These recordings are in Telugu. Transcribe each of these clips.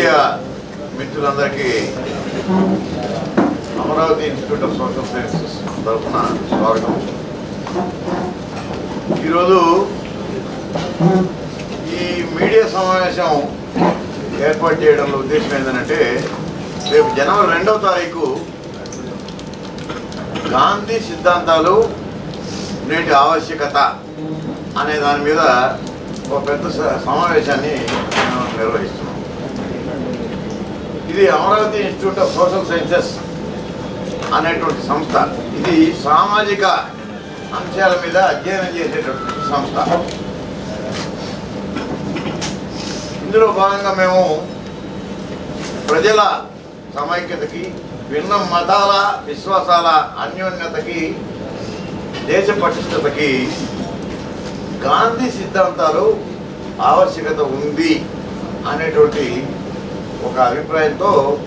మీడియా మిత్రులందరికీ Amaravati Institute of Social Sciences తరఫున స్వాగతం ఈరోజు ఈ మీడియా సమావేశం ఏర్పాటు చేయడంలో ఉద్దేశం ఏంటంటే రేపు జనవరి రెండవ తారీఖు గాంధీ సిద్ధాంతాలు నేటి ఆవశ్యకత అనే దాని మీద ఒక పెద్ద స- సమావేశాన్ని మనం నిర్వహిస్తున్నాం ఇది Amaravati Institute of Social Sciences అనేటువంటి సంస్థ ఇది సామాజిక అంశాల మీద అధ్యయనం చేసేటటువంటి సంస్థ ఇందులో భాగంగా మేము ప్రజల సమైక్యతకి భిన్న మతాల విశ్వాసాల అన్యోన్యతకి దేశ పటిష్టతకి గాంధీ సిద్ధాంతాలు ఆవశ్యకత ఉంది అనేటువంటి ఒక అభిప్రాయంతో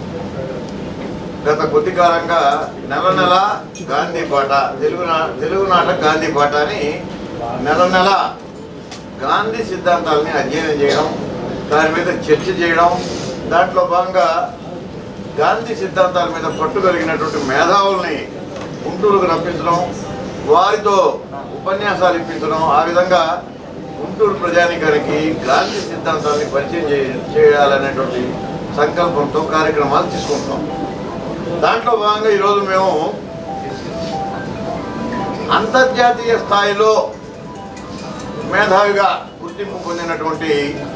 గత కొద్ది కాలంగా నెల నెల గాంధీ పాట తెలుగు నా- తెలుగునాట గాంధీ పాట అని నెల నెల గాంధీ సిద్ధాంతాలని అధ్యయనం చేయడం దాని మీద చర్చ చేయడం దాంట్లో భాగంగా గాంధీ సిద్ధాంతాల మీద పట్టు కలిగినటువంటి మేధావుల్ని గుంటూరుకు రప్పించడం వారితో ఉపన్యాసాలు ఇప్పించడం ఆ విధంగా గుంటూరు ప్రజానికానికి గాంధీ సిద్ధాంతాన్ని పరిచయం చే- చేయాలనేటువంటి సంకల్పంతో కార్యక్రమాలు తీసుకుంటాం దాంట్లో భాగంగా ఈరోజు మేము అంతర్జాతీయ స్థాయిలో మేధావిగా గుర్తింపు పొందినటువంటి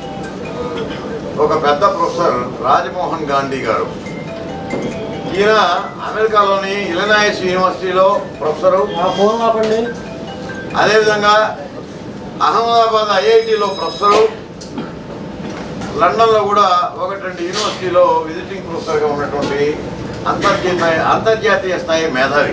ఒక పెద్ద ప్రొఫెసర్ రాజమోహన్ గాంధీ గారు ఈయన అమెరికాలోని ఇలనాయిస్ యూనివర్సిటీలో ప్రొఫెసరు ఆ ఫోన్ ఆపండి అదేవిధంగా అహ్మదాబాద్ ఐఐటిలో ప్రొఫెసరు లండన్లో కూడా ఒకటి రెండు యూనివర్సిటీలో విజిటింగ్ ప్రొఫెసర్గా ఉన్నటువంటి అంతర్జాతీయ అంతర్జాతీయ స్థాయి మేధావి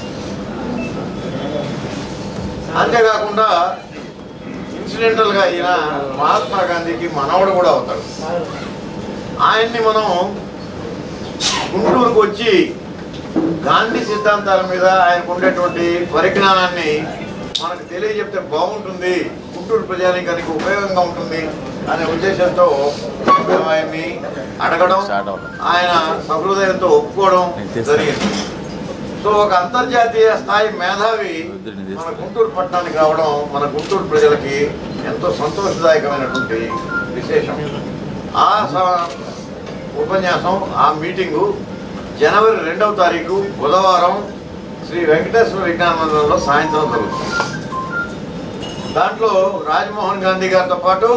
అంతేకాకుండా ఇన్సిడెంటల్గా ఈయన మహాత్మా గాంధీకి మనవడు కూడా అవుతాడు ఆయన్ని మనం గుంటూరుకు వచ్చి గాంధీ సిద్ధాంతాల మీద ఆయనకు ఉండేటువంటి పరిజ్ఞానాన్ని మనకు తెలియజెప్తే బాగుంటుంది గుంటూరు ప్రజానికానికి ఉపయోగంగా ఉంటుంది అనే ఉద్దేశంతో మేము ఆయన్ని అడగడం ఆయన సహృదయంతో ఒప్పుకోవడం జరిగింది సో ఒక అంతర్జాతీయ స్థాయి మేధావి మన గుంటూరు పట్టణానికి రావడం మన గుంటూరు ప్రజలకి ఎంతో సంతోషదాయకమైనటువంటి విశేషం ఆ స- ఉపన్యాసం ఆ మీటింగు జనవరి రెండవ తారీఖు బుధవారం శ్రీ వెంకటేశ్వర విజ్ఞాన మందిరంలో సాయంత్రం జరుగుతుంది దాంట్లో రాజమోహన్ గాంధీ గారితో పాటు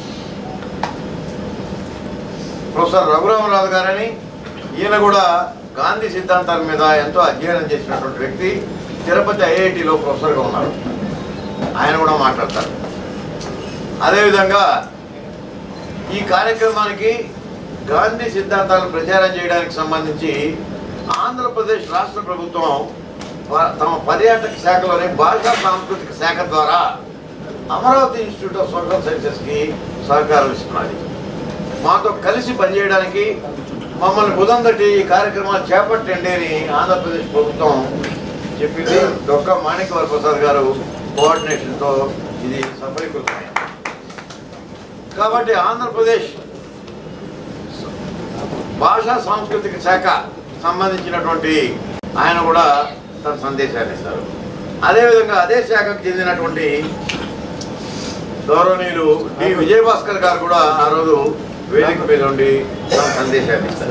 ప్రొఫెసర్ రఘురామరాజు గారని ఈయన కూడా గాంధీ సిద్ధాంతాల మీద ఎంతో అధ్యయనం చేసినటువంటి వ్యక్తి తిరుపతి ఐఐటిలో ప్రొఫెసర్గా ఉన్నారు ఆయన కూడా మాట్లాడతారు అదేవిధంగా ఈ కార్యక్రమానికి గాంధీ సిద్ధాంతాలను ప్రచారం చేయడానికి సంబంధించి ఆంధ్రప్రదేశ్ రాష్ట్ర ప్రభుత్వం వా- తమ పర్యాటక శాఖలోని భాషా సాంస్కృతిక శాఖ ద్వారా అమరావతి ఇన్స్టిట్యూట్ ఆఫ్ సోషల్ సైన్సెస్కి సహకారం ఇస్తున్నది మాతో కలిసి పనిచేయడానికి మమ్మల్ని బుధందటి ఈ కార్యక్రమాలు చేపట్టండి అని ఆంధ్రప్రదేశ్ ప్రభుత్వం చెప్పింది డొక్క మాణిక్యవర ప్రసాద్ గారు కోఆర్డినేషన్తో ఇది సఫలీకృతమైంది కాబట్టి ఆంధ్రప్రదేశ్ భాషా సాంస్కృతిక శాఖ సంబంధించినటువంటి ఆయన కూడా తన సందేశాన్ని ఇస్తారు అదేవిధంగా అదే శాఖకు చెందినటువంటి గౌరవనీయులు డి విజయభాస్కర్ గారు కూడా ఆ రోజు వేదిక మీద ఉండి తన సందేశాన్ని ఇస్తారు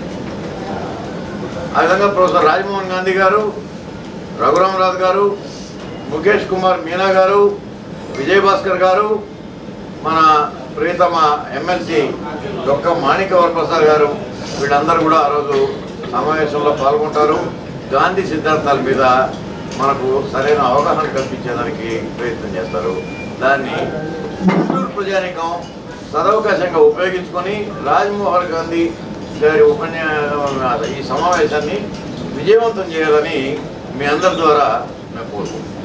ఆ విధంగా ప్రొఫెసర్ రాజమోహన్ గాంధీ గారు రఘురామరాజు గారు ముఖేష్ కుమార్ మీనా గారు విజయభాస్కర్ గారు మన ప్రియతమ ఎమ్మెల్సీ డొక్క మాణికవర ప్రసాద్ గారు వీళ్ళందరూ కూడా ఆ రోజు సమావేశంలో పాల్గొంటారు గాంధీ సిద్ధాంతాల మీద మనకు సరైన అవగాహన కల్పించేదానికి ప్రయత్నం చేస్తారు దాన్ని గుంటూరు ప్రజానికం సదవకాశంగా ఉపయోగించుకొని రాజమోహన్ గాంధీ గారి ఉపన్యాస ఈ సమావేశాన్ని విజయవంతం చేయాలని మీ అందరి ద్వారా మేము కోరుకుంటున్నాం